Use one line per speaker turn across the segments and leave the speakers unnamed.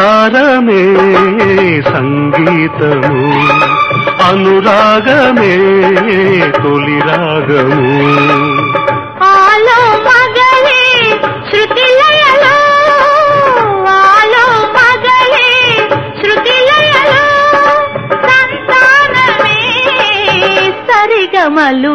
సంసారమే సంగీతము అనురాగమే తొలి రాగము
ఆలో మగలే శృతి లయలో ఆలో మగలే శృతి లయలో సంతానమే సరిగమలు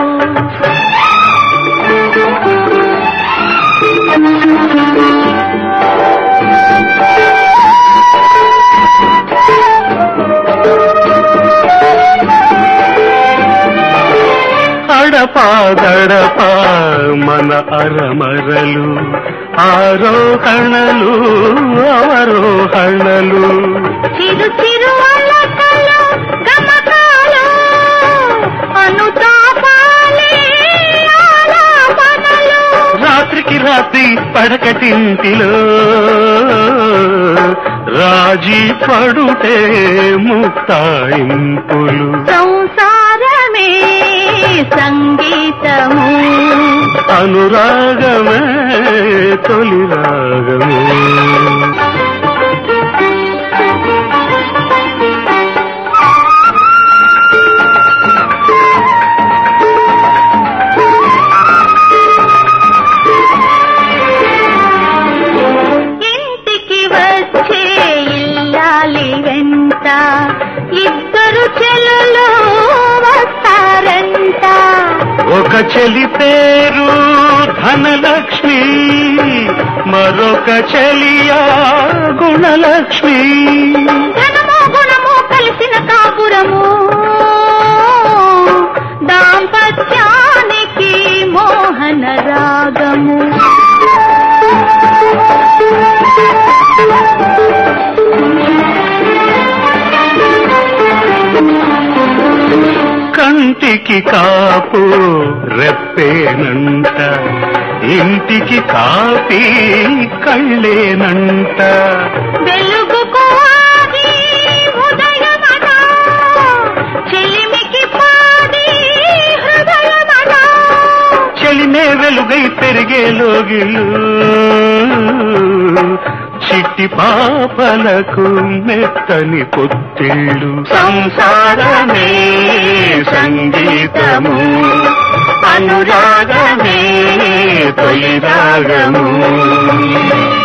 అడపా గడపా మన అరమరలు ఆరోహణలు అవరోహణలు
చిరు చిరు అలకలు గమకాలు అనుతాపాలే ఆలాపనలు
రాత్రికి రాత్రి పడకటింటిలో రాజీ పడుటే ముక్తాయింపులు
సంసారమే సంగీతము
అనురాగమే తొలి రాగము
ఇంటికి వచ్చే ఇల్లాలి వెంట ఇద్దరు చెల్లులు వస్తారంట
ఒక చెలి పేరు ధనలక్ష్మి మరొక చెలియా గుణలక్ష్మి
ధనము గుణము కలిసిన కాపురము దాంపత్యానికి మోహన రాగము
కంటికి కాపు రెప్పేనంట ఇంటికి కాపీ కళ్ళేనంట
వెలుగుకు ఆది ఉదయమన చెలిమికి పాది హృదయమన
చెలిమే వెలుగై పెరిగే లోగిలు చిట్టి పాపలకు మెత్తని పొత్తిళ్ళు సంసారమే సంగీతము అనురాగమే తొలి రాగము